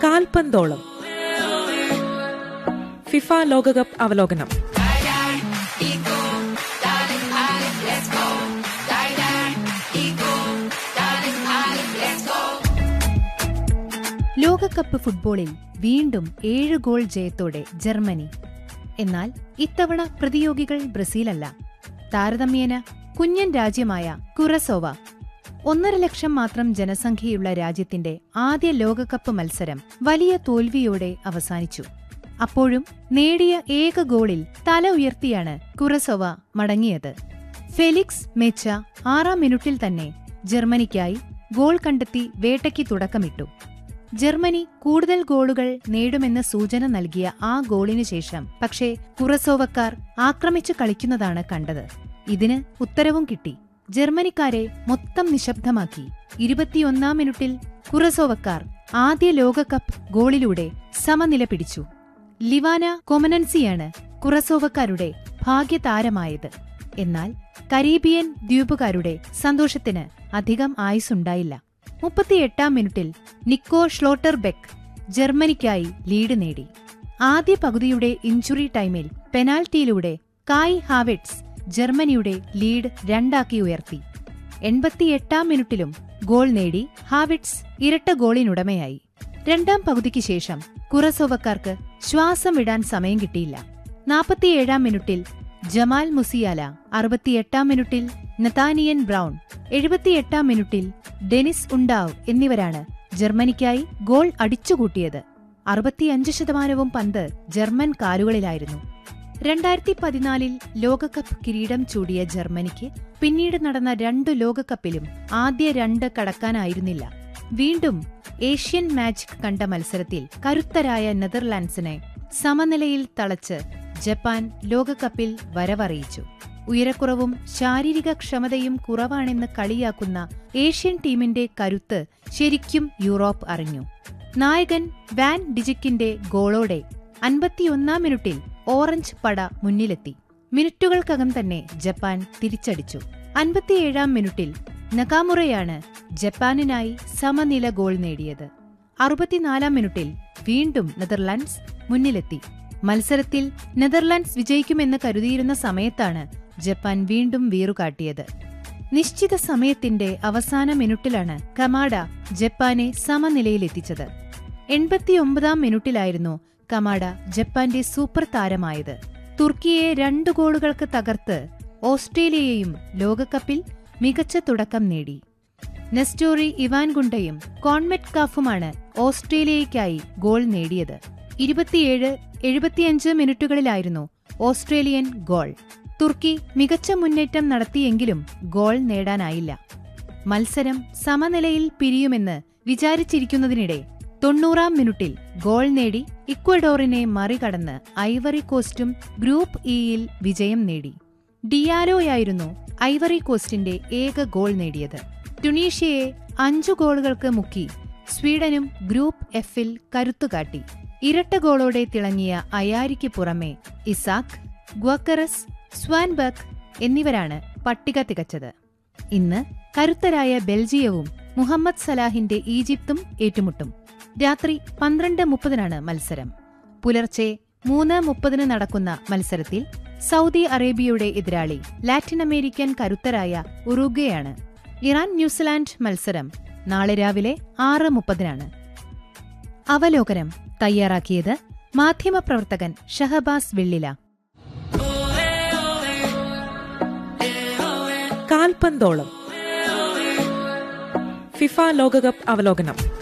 കാൽപന്തോളം FIFA ലോകകപ്പ് അവലോകനം ലോകകപ്പ് ഫുട്ബോളിൽ വീണ്ടും ഏഴ് ഗോൾ ജയത്തോടെ ജർമ്മനി എന്നാൽ ഇത്തവണ പ്രതിയോഗികൾ ബ്രസീലല്ല താരതമ്യേന കുഞ്ഞൻ രാജ്യമായ കുറസോവ ഒന്നര ലക്ഷം മാത്രം ജനസംഖ്യയുള്ള രാജ്യത്തിന്റെ ആദ്യ ലോകകപ്പ് മത്സരം വലിയ തോൽവിയോടെ അവസാനിച്ചു അപ്പോഴും നേടിയ ഏക ഗോളിൽ തല ഉയർത്തിയാണ് കുറസോവ മടങ്ങിയത് ഫെലിക്സ് മെച്ച ആറാം മിനിറ്റിൽ തന്നെ ജർമ്മനിക്കായി ഗോൾ കണ്ടെത്തി വേട്ടയ്ക്ക് തുടക്കമിട്ടു ജർമ്മനി കൂടുതൽ ഗോളുകൾ നേടുമെന്ന് സൂചന നൽകിയ ആ ഗോളിനു ശേഷം പക്ഷേ കുറസോവക്കാർ ആക്രമിച്ചു കളിക്കുന്നതാണ് കണ്ടത് ഇതിന് ഉത്തരവും കിട്ടി ജർമ്മനിക്കാരെ മൊത്തം നിശബ്ദമാക്കി ഇരുപത്തിയൊന്നാം മിനിറ്റിൽ കുറസോവക്കാർ ആദ്യ ലോകകപ്പ് ഗോളിലൂടെ സമനില പിടിച്ചു ലിവാന കൊമനൻസിയാണ് കുറസോവക്കാരുടെ ഭാഗ്യതാരമായത് എന്നാൽ കരീബിയൻ ദ്വീപുകാരുടെ സന്തോഷത്തിന് അധികം ആയുസുണ്ടായില്ല മുപ്പത്തിയെട്ടാം മിനിറ്റിൽ നിക്കോ ഷ്ലോട്ടർബെക്ക് ജർമ്മനിക്കായി ലീഡ് നേടി ആദ്യ പകുതിയുടെ ഇഞ്ചുറി ടൈമിൽ പെനാൽറ്റിയിലൂടെ കായ് ഹാവെറ്റ്സ് ജർമ്മനിയുടെ ലീഡ് രണ്ടാക്കി ഉയർത്തി എൺപത്തിയെട്ടാം മിനിറ്റിലും ഗോൾ നേടി ഹാവിറ്റ്സ് ഇരട്ട ഗോളിനുടമയായി രണ്ടാം പകുതിക്ക് ശേഷം കുറസോവക്കാർക്ക് ശ്വാസം വിടാൻ സമയം കിട്ടിയില്ല നാൽപ്പത്തിയേഴാം മിനിറ്റിൽ ജമാൽ മുസിയാല അറുപത്തിയെട്ടാം മിനിറ്റിൽ നതാനിയൻ ബ്രൗൺ എഴുപത്തിയെട്ടാം മിനിറ്റിൽ ഡെനിസ് ഉണ്ടാവ് എന്നിവരാണ് ജർമ്മനിക്കായി ഗോൾ അടിച്ചുകൂട്ടിയത് അറുപത്തിയഞ്ച് ശതമാനവും പന്ത് ജർമ്മൻ കാലുകളിലായിരുന്നു രണ്ടായിരത്തി പതിനാലിൽ ലോകകപ്പ് കിരീടം ചൂടിയ ജർമ്മനിക്ക് പിന്നീട് നടന്ന രണ്ടു ലോകകപ്പിലും ആദ്യ രണ്ട് കടക്കാനായിരുന്നില്ല വീണ്ടും ഏഷ്യൻ മാജിക് കണ്ട മത്സരത്തിൽ കരുത്തരായ നെതർലാൻഡ്സിനെ സമനിലയിൽ തളച്ച് ജപ്പാൻ ലോകകപ്പിൽ വരവറിയിച്ചു ഉയരക്കുറവും ശാരീരിക ക്ഷമതയും കുറവാണെന്ന് കളിയാക്കുന്ന ഏഷ്യൻ ടീമിന്റെ കരുത്ത് ശരിക്കും യൂറോപ്പ് അറിഞ്ഞു നായകൻ വാൻ ഡിജിക്കിന്റെ ഗോളോടെ അൻപത്തിയൊന്നാം മിനിറ്റിൽ ഓറഞ്ച് പട മുന്നിലെത്തി മിനിറ്റുകൾക്കകം തന്നെ ജപ്പാൻ തിരിച്ചടിച്ചു അൻപത്തിയേഴാം മിനിറ്റിൽ നകാമുറയാണ് ജപ്പാനിനായി സമനില ഗോൾ നേടിയത് അറുപത്തിനാലാം മിനിറ്റിൽ വീണ്ടും നെതർലാൻഡ്സ് മുന്നിലെത്തി മത്സരത്തിൽ നെതർലാൻഡ്സ് വിജയിക്കുമെന്ന് കരുതിയിരുന്ന സമയത്താണ് ജപ്പാൻ വീണ്ടും വീറുകാട്ടിയത് നിശ്ചിത സമയത്തിന്റെ അവസാന മിനിറ്റിലാണ് കമാഡ ജപ്പാനെ സമനിലയിലെത്തിച്ചത് എൺപത്തിയൊമ്പതാം മിനിറ്റിലായിരുന്നു കമാഡ ജപ്പാന്റെ സൂപ്പർ താരമായത് തുർക്കിയെ രണ്ടു ഗോളുകൾക്ക് തകർത്ത് ഓസ്ട്രേലിയയും ലോകകപ്പിൽ മികച്ച തുടക്കം നേടി നെസ്റ്റോറി ഇവാൻഗുണ്ടയും കോൺമെറ്റ് കാഫുമാണ് ഓസ്ട്രേലിയയ്ക്കായി ഗോൾ നേടിയത് ഇരുപത്തിയേഴ് എഴുപത്തിയഞ്ച് മിനിറ്റുകളിലായിരുന്നു ഓസ്ട്രേലിയൻ ഗോൾ തുർക്കി മികച്ച മുന്നേറ്റം നടത്തിയെങ്കിലും ഗോൾ നേടാനായില്ല മത്സരം സമനിലയിൽ പിരിയുമെന്ന് വിചാരിച്ചിരിക്കുന്നതിനിടെ തൊണ്ണൂറാം മിനിറ്റിൽ ഗോൾ നേടി ഇക്വഡോറിനെ മറികടന്ന് ഐവറി കോസ്റ്റും ഗ്രൂപ്പ് ഇയിൽ വിജയം നേടി ഡിയാലോയായിരുന്നു ഐവറി കോസ്റ്റിന്റെ ഏക ഗോൾ നേടിയത് ടുണീഷ്യയെ അഞ്ചു ഗോളുകൾക്ക് മുക്കി സ്വീഡനും ഗ്രൂപ്പ് എഫിൽ കരുത്തുകാട്ടി ഇരട്ട ഗോളോടെ തിളങ്ങിയ അയാരിക്ക് പുറമെ ഇസാക്ക് ഗ്വക്കറസ് സ്വാൻബർഗ് എന്നിവരാണ് പട്ടിക തികച്ചത് ഇന്ന് കരുത്തരായ ബെൽജിയവും മുഹമ്മദ് സലാഹിന്റെ ഈജിപ്തും ഏറ്റുമുട്ടും രാത്രി പന്ത്രണ്ട് മുപ്പതിനാണ് മത്സരം പുലർച്ചെ മൂന്ന് മുപ്പതിന് നടക്കുന്ന മത്സരത്തിൽ സൗദി അറേബ്യയുടെ എതിരാളി ലാറ്റിൻ അമേരിക്കൻ കരുത്തരായ ഉറുഗ്വയാണ് ഇറാൻ ന്യൂസിലാൻഡ് മത്സരം നാളെ രാവിലെ ആറ് മുപ്പതിനാണ് അവലോകനം തയ്യാറാക്കിയത് മാധ്യമപ്രവർത്തകൻ ഷഹബാസ് വെള്ളില കാൽപന്തോളം ഫിഫ ലോകകപ്പ് അവലോകനം